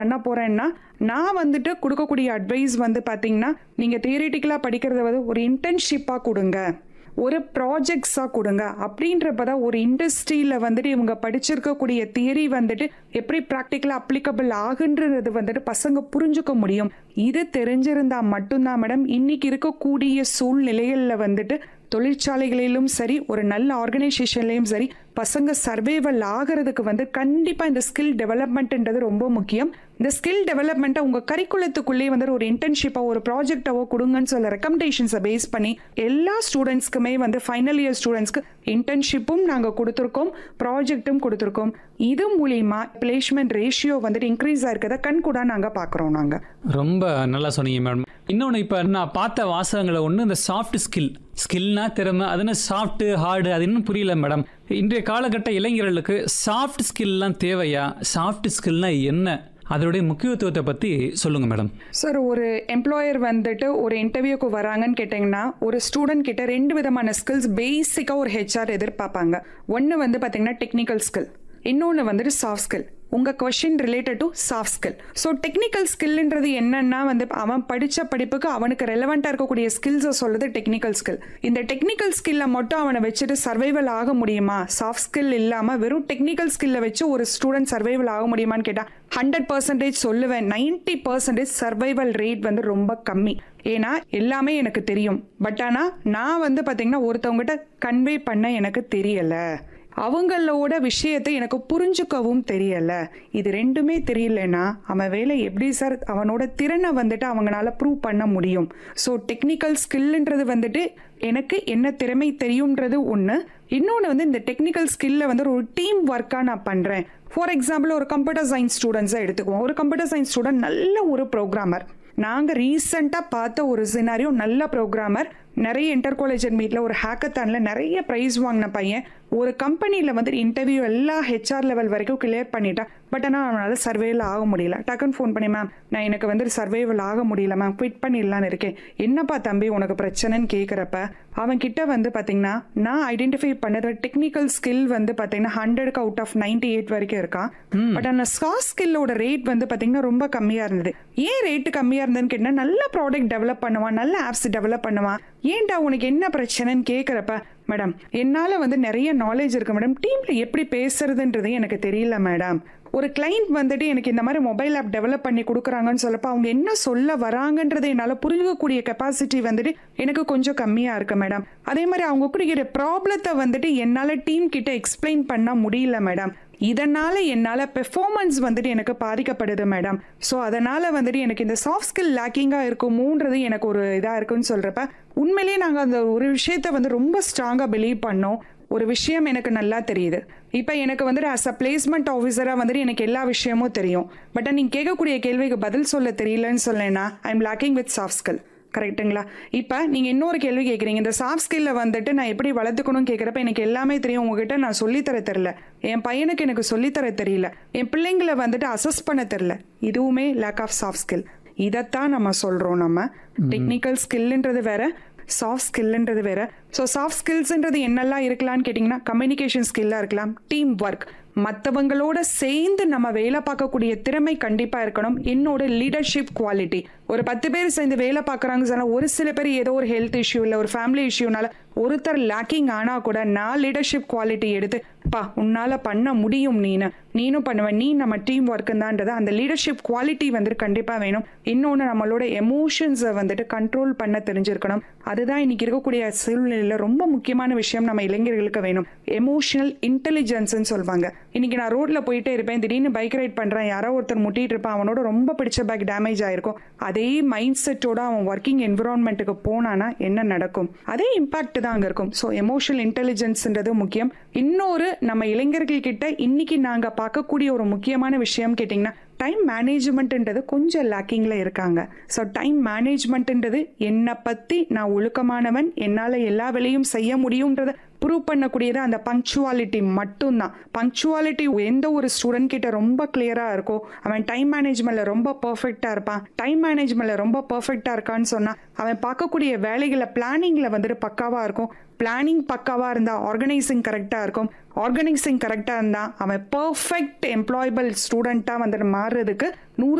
பண்ண போறேன்னா நான் வந்துட்டு கொடுக்கக்கூடிய அட்வைஸ் வந்து பாத்தீங்கன்னா நீங்க தியரிட்டிக்கலா படிக்கிறத வந்து ஒரு இன்டர்ன்ஷிப்பா கொடுங்க ஒரு ப்ராஜெக்ட்ஸாக கொடுங்க அப்படின்றப்ப தான் ஒரு இண்டஸ்ட்ரியில் வந்துட்டு இவங்க படிச்சிருக்கக்கூடிய தியரி வந்துட்டு எப்படி ப்ராக்டிக்கலாக அப்ளிகபிள் ஆகுன்றது வந்துட்டு பசங்க புரிஞ்சுக்க முடியும் இது தெரிஞ்சிருந்தா மட்டும்தான் மேடம் இன்னைக்கு இருக்கக்கூடிய சூழ்நிலைகளில் வந்துட்டு தொழிற்சாலைகளிலும் சரி ஒரு நல்ல ஆர்கனைசேஷன்லையும் சரி பசங்க சர்வைவல் ஆகிறதுக்கு வந்து கண்டிப்பாக இந்த ஸ்கில் டெவலப்மெண்ட்ன்றது ரொம்ப முக்கியம் இந்த ஸ்கில் டெவலப்மெண்ட்டை உங்கள் கரிக்குலத்துக்குள்ளேயே வந்து ஒரு இன்டர்ன்ஷிப்பாக ஒரு ப்ராஜெக்டாவோ கொடுங்கன்னு சொல்ல ரெக்கமெண்டேஷன்ஸை பேஸ் பண்ணி எல்லா ஸ்டூடெண்ட்ஸ்க்குமே வந்து ஃபைனல் இயர் ஸ்டூடெண்ட்ஸ்க்கு இன்டர்ன்ஷிப்பும் நாங்கள் கொடுத்துருக்கோம் ப்ராஜெக்ட்டும் கொடுத்துருக்கோம் இது மூலியமா பிளேஸ்மெண்ட் ரேஷியோ வந்துட்டு இன்க்ரீஸ் ஆயிருக்கதை கண் கூட நாங்கள் பார்க்குறோம் நாங்கள் ரொம்ப நல்லா சொன்னீங்க மேடம் இன்னொன்று இப்போ நான் பார்த்த வாசகங்களை ஒன்று இந்த சாஃப்ட் ஸ்கில் ஸ்கில்னா திறமை அது என்ன சாஃப்ட் ஹார்டு அது இன்னும் புரியல மேடம் இன்றைய காலகட்ட இளைஞர்களுக்கு சாஃப்ட் ஸ்கில்லாம் தேவையா சாஃப்ட் ஸ்கில்னா என்ன அதனுடைய முக்கியத்துவத்தை பற்றி சொல்லுங்க மேடம் சார் ஒரு எம்ப்ளாயர் வந்துட்டு ஒரு இன்டர்வியூக்கு வராங்கன்னு கேட்டிங்கன்னா ஒரு ஸ்டூடெண்ட் கிட்ட ரெண்டு விதமான ஸ்கில்ஸ் பேசிக்காக ஒரு ஹெச்ஆர் எதிர்பார்ப்பாங்க ஒன்று வந்து பார்த்தீங்கன்னா டெக்னிக்கல் ஸ்கில் இன்னொன்று வந்துட்டு சாஃப்ட் ஸ்கில் உங்கள் question related to soft skill so technical ஸ்கில்ன்றது என்னன்னா வந்து அவன் படித்த படிப்புக்கு அவனுக்கு ரெலவெண்ட்டாக இருக்கக்கூடிய ஸ்கில்ஸை சொல்லுது டெக்னிக்கல் ஸ்கில் இந்த டெக்னிக்கல் ஸ்கில்லை மட்டும் அவனை வச்சுட்டு சர்வைவல் ஆக முடியுமா சாஃப்ட் ஸ்கில் இல்லாமல் வெறும் டெக்னிக்கல் ஸ்கில்லை வச்சு ஒரு ஸ்டூடெண்ட் சர்வைவல் ஆக முடியுமான்னு கேட்டால் ஹண்ட்ரட் பர்சன்டேஜ் சொல்லுவேன் நைன்டி பர்சன்டேஜ் சர்வைவல் ரேட் வந்து ரொம்ப கம்மி ஏன்னா எல்லாமே எனக்கு தெரியும் பட் ஆனால் நான் வந்து பார்த்தீங்கன்னா ஒருத்தவங்ககிட்ட கன்வே பண்ண எனக்கு தெரியலை அவங்களோட விஷயத்தை எனக்கு புரிஞ்சுக்கவும் தெரியல இது ரெண்டுமே தெரியலனா அவன் வேலை எப்படி சார் அவனோட திறனை வந்துட்டு அவங்களால ப்ரூவ் பண்ண முடியும் ஸோ டெக்னிக்கல் ஸ்கில்ன்றது வந்துட்டு எனக்கு என்ன திறமை தெரியுன்றது ஒன்று இன்னொன்று வந்து இந்த டெக்னிக்கல் ஸ்கில்ல வந்து ஒரு டீம் ஒர்க்காக நான் பண்ணுறேன் ஃபார் எக்ஸாம்பிள் ஒரு கம்ப்யூட்டர் சயின்ஸ் ஸ்டூடெண்ட்ஸை எடுத்துக்குவோம் ஒரு கம்ப்யூட்டர் சயின்ஸ் ஸ்டூடெண்ட் நல்ல ஒரு ப்ரோக்ராமர் நாங்கள் ரீசெண்டாக பார்த்த ஒரு சினாரியோ நல்ல ப்ரோக்ராமர் நிறைய இன்டர் காலேஜ் மீட்டில் ஒரு ஹேக்கத்தானில் நிறைய ப்ரைஸ் வாங்கின பையன் ஒரு கம்பெனியில் வந்து இன்டர்வியூ எல்லா ஹெச்ஆர் லெவல் வரைக்கும் கிளியர் பண்ணிட்டான் பட் ஆனால் அவனால் சர்வேவில் ஆக முடியல டக்குன்னு ஃபோன் பண்ணி மேம் நான் எனக்கு வந்து சர்வேவில் ஆக முடியல மேம் குவிட் பண்ணிடலான்னு இருக்கேன் என்னப்பா தம்பி உனக்கு பிரச்சனைன்னு கேட்குறப்ப அவன் கிட்ட வந்து பார்த்தீங்கன்னா நான் ஐடென்டிஃபை பண்ணது டெக்னிக்கல் ஸ்கில் வந்து பார்த்தீங்கன்னா ஹண்ட்ரடுக்கு அவுட் ஆஃப் நைன்டி எயிட் வரைக்கும் இருக்கான் பட் ஆனால் சாஃப்ட் ஸ்கில்லோட ரேட் வந்து பார்த்தீங்கன்னா ரொம்ப கம்மியாக இருந்தது ஏன் ரேட்டு கம்மியாக இருந்ததுன்னு கேட்டால் நல்ல ப்ராடக்ட் டெவலப் பண்ணுவான் நல்ல ஆப்ஸ் டெவலப் பண்ணுவான் ஏன்டா உனக்கு என்ன பிரச்சனைன்னு கேட்குறப்ப மேடம் என்னால் வந்து நிறைய நாலேஜ் இருக்கு மேடம் டீமில் எப்படி பேசுறதுன்றது எனக்கு தெரியல மேடம் ஒரு கிளைண்ட் வந்துட்டு எனக்கு இந்த மாதிரி மொபைல் ஆப் டெவலப் பண்ணி கொடுக்குறாங்கன்னு சொல்லப்போ அவங்க என்ன சொல்ல வராங்கன்றதை என்னால் புரிஞ்சுக்கக்கூடிய கெப்பாசிட்டி வந்துட்டு எனக்கு கொஞ்சம் கம்மியாக இருக்கு மேடம் அதே மாதிரி அவங்க கொடுக்கிற ப்ராப்ளத்தை வந்துட்டு என்னால் டீம் கிட்ட எக்ஸ்பிளைன் பண்ண முடியல மேடம் இதனால என்னால் பெர்ஃபார்மன்ஸ் வந்துட்டு எனக்கு பாதிக்கப்படுது மேடம் ஸோ அதனால வந்துட்டு எனக்கு இந்த சாஃப்ட் ஸ்கில் லேக்கிங்காக இருக்குமோன்றது எனக்கு ஒரு இதாக இருக்குன்னு சொல்கிறப்ப உண்மையிலேயே நாங்கள் அந்த ஒரு விஷயத்த வந்து ரொம்ப ஸ்ட்ராங்காக பிலீவ் பண்ணோம் ஒரு விஷயம் எனக்கு நல்லா தெரியுது இப்போ எனக்கு வந்துட்டு அஸ் அ பிளேஸ்மெண்ட் ஆஃபீஸராக வந்துட்டு எனக்கு எல்லா விஷயமும் தெரியும் பட் நீங்கள் கேட்கக்கூடிய கேள்விக்கு பதில் சொல்ல தெரியலன்னு சொல்லேன்னா I am lacking with soft skill கரெக்ட்டுங்களா இப்போ நீங்கள் இன்னொரு கேள்வி கேட்குறீங்க இந்த சாஃப்ட் ஸ்கில்ல வந்துட்டு நான் எப்படி வளர்த்துக்கணும்னு கேட்குறப்ப எனக்கு எல்லாமே தெரியும் உங்ககிட்ட நான் சொல்லித்தர தெரில என் பையனுக்கு எனக்கு சொல்லித்தர தெரியல என் பிள்ளைங்களை வந்துட்டு அசஸ் பண்ண தெரில இதுவுமே லேக் ஆஃப் சாஃப்ட் ஸ்கில் இதைத்தான் நம்ம சொல்கிறோம் நம்ம டெக்னிக்கல் ஸ்கில்ன்றது வேற சாஃப்ட் ஸ்கில்ன்றது வேற ஸோ சாஃப்ட் ஸ்கில்ஸ்ன்றது என்னெல்லாம் இருக்கலாம்னு கேட்டிங்கன்னா கம்யூனிகேஷன் ஸ்கில்லாக இருக்கலாம் டீம் ஒர்க் மற்றவங்களோட சேர்ந்து நம்ம வேலை பார்க்கக்கூடிய திறமை கண்டிப்பாக இருக்கணும் என்னோட லீடர்ஷிப் குவாலிட்டி ஒரு பத்து பேர் சேர்ந்து வேலை பார்க்குறாங்க சொன்னால் ஒரு சில பேர் ஏதோ ஒரு ஹெல்த் இஷ்யூ இல்லை ஒரு ஃபேமிலி இஷ்யூனால ஒருத்தர் லேக்கிங் ஆனால் கூட நான் லீடர்ஷிப் குவாலிட்டி எடுத்து பா உன்னால் பண்ண முடியும் நீனு நீனும் பண்ணுவேன் நீ நம்ம டீம் ஒர்க்கு தான்ன்றது அந்த லீடர்ஷிப் குவாலிட்டி வந்துட்டு கண்டிப்பாக வேணும் இன்னொன்று நம்மளோட எமோஷன்ஸை வந்துட்டு கண்ட்ரோல் பண்ண தெரிஞ்சிருக்கணும் அதுதான் இன்னைக்கு இருக்கக்கூடிய சூழ்நிலையில் ரொம்ப முக்கியமான விஷயம் நம்ம இளைஞர்களுக்கு வேணும் எமோஷனல் இன்டெலிஜென்ஸ்னு சொல்லுவாங்க இன்னைக்கு நான் ரோட்ல போயிட்டே இருப்பேன் திடீர்னு பைக் ரைட் பண்றேன் யாரோ ஒருத்தர் முட்டிட்டு இருப்பான் அவனோட ரொம்ப பிடிச்ச பைக் டேமேஜ் ஆயிருக்கும் அதே மைண்ட் செட்டோட அவன் ஒர்க்கிங் என்விரான்மெண்ட்டுக்கு போனானா என்ன நடக்கும் அதே இம்பாக்ட் தான் அங்கே இருக்கும் ஸோ எமோஷனல் இன்டெலிஜென்ஸ்ன்றது முக்கியம் இன்னொரு நம்ம இளைஞர்கள் கிட்ட இன்னைக்கு நாங்க பார்க்கக்கூடிய ஒரு முக்கியமான விஷயம் கேட்டிங்கன்னா டைம் மேனேஜ்மெண்ட்ன்றது கொஞ்சம் லேக்கிங்கில் இருக்காங்க ஸோ டைம் மேனேஜ்மெண்ட்ன்றது என்னை பற்றி நான் ஒழுக்கமானவன் என்னால் எல்லா வேலையும் செய்ய முடியுன்றத ப்ரூவ் பண்ணக்கூடியது அந்த பங்க்சுவாலிட்டி மட்டும்தான் பங்க்சுவாலிட்டி எந்த ஒரு ஸ்டூடெண்ட் கிட்ட ரொம்ப கிளியரா இருக்கோ அவன் டைம் மேனேஜ்மெண்ட்ல ரொம்ப பர்ஃபெக்டா இருப்பான் டைம் மேனேஜ்மெண்ட்ல ரொம்ப பர்ஃபெக்டா இருக்கான்னு சொன்னா அவன் பார்க்கக்கூடிய வேலைகளை பிளானிங்ல வந்துட்டு பக்காவா இருக்கும் பிளானிங் பக்காவா இருந்தா ஆர்கனைசிங் கரெக்டா இருக்கும் ஆர்கனைசிங் கரெக்டா இருந்தா அவன் பர்ஃபெக்ட் எம்ப்ளாயபிள் ஸ்டூடெண்டா வந்துட்டு மாறுறதுக்கு நூறு